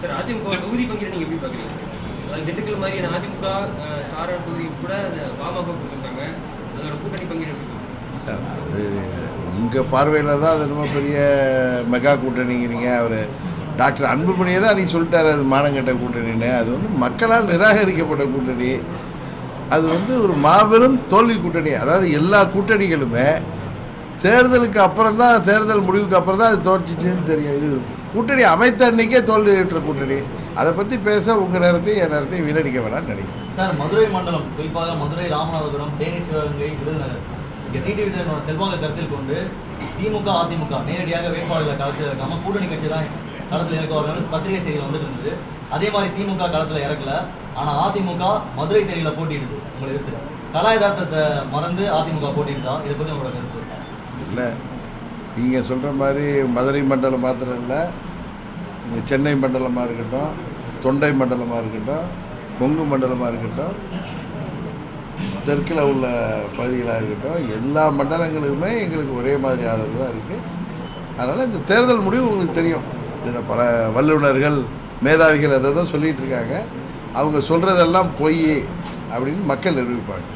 Sir AIADMK தொகுதி பங்கீடு நீங்க எப்படி பாக்குறீங்க அதாவது திண்டுக்கல் மாதிரியான அதிமுக அஹ், ஸ்டார் தொகுதி கூட அந்த பாமக கொடுத்துருக்காங்க அதோட கூட்டணி பங்கீடு எப்படி பாக்குறீங்க? சார் அது உங்கள் பார்வையில் தான் அது ரொம்ப பெரிய மெகா கூட்டணிங்கிறீங்க அவர் டாக்டர் அன்புமணியை தான் அன்றைக்கி சொல்லிட்டாரு அது மானங்கட்ட கூட்டணின்னு அது வந்து மக்களால் நிராகரிக்கப்பட்ட கூட்டணி அது வந்து ஒரு மாபெரும் தோல்வி கூட்டணி அதாவது எல்லா கூட்டணிகளுமே தேர்தலுக்கு அப்புறம் தான் தேர்தல் முடிவுக்கு அப்புறம் தான் அது தோற்றுச்சுன்னு தெரியும் இது கூட்டணி அமைத்த அன்னைக்கே தோல்வியுற்ற கூட்டணி அதை பற்றி பேச உங்கள் நேரத்தையும் என் நேரத்தையும் வீணடிக்க வேணாம்னு நினைக்கிறேன் சார் மதுரை மண்டலம் குறிப்பாக மதுரை ராமநாதபுரம் தேனி சிவகங்கை விருதுநகர் இங்கே டிடிவி தினகரனோட செல்வாக்கை கருத்தில் கொண்டு திமுக அதிமுக நேரடியாக வேட்பாளர்களை களத்தில் இறக்காம கூட்டணி கட்சி தான் களத்தில் இறக்க வரணும்னு பத்திரிகை செய்திகள் வந்துட்டு இருந்தது அதே மாதிரி திமுக களத்தில் இறக்கல ஆனால் அதிமுக மதுரை தேனியில் போட்டியிடுது உங்களை எதிர்த்து கலா யதார்த்தத்தை மறந்து அதிமுக போட்டியிடுதா இதை பற்றி உங்களோட கருத்து இல்லை நீங்கள் சொல்கிற மாதிரி மதுரை மண்டலம் மாத்திரம் இல்லை இங்க சென்னை மண்டலமாக இருக்கட்டும் தொண்டை மண்டலமாக இருக்கட்டும் கொங்கு மண்டலமாக இருக்கட்டும் தெற்கில் உள்ள பகுதிகளாக இருக்கட்டும் எல்லா மண்டலங்களுக்குமே எங்களுக்கு ஒரே மாதிரி ஆதரவு தான் இருக்குது அதனால் இந்த தேர்தல் முடிவு உங்களுக்கு தெரியும் இதில் பல வல்லுநர்கள் மேதாவிகள் அதை தான் சொல்லிகிட்டு இருக்காங்க அவங்க சொல்கிறதெல்லாம் பொய் அப்படின்னு மக்கள் நிரூபிப்பாங்க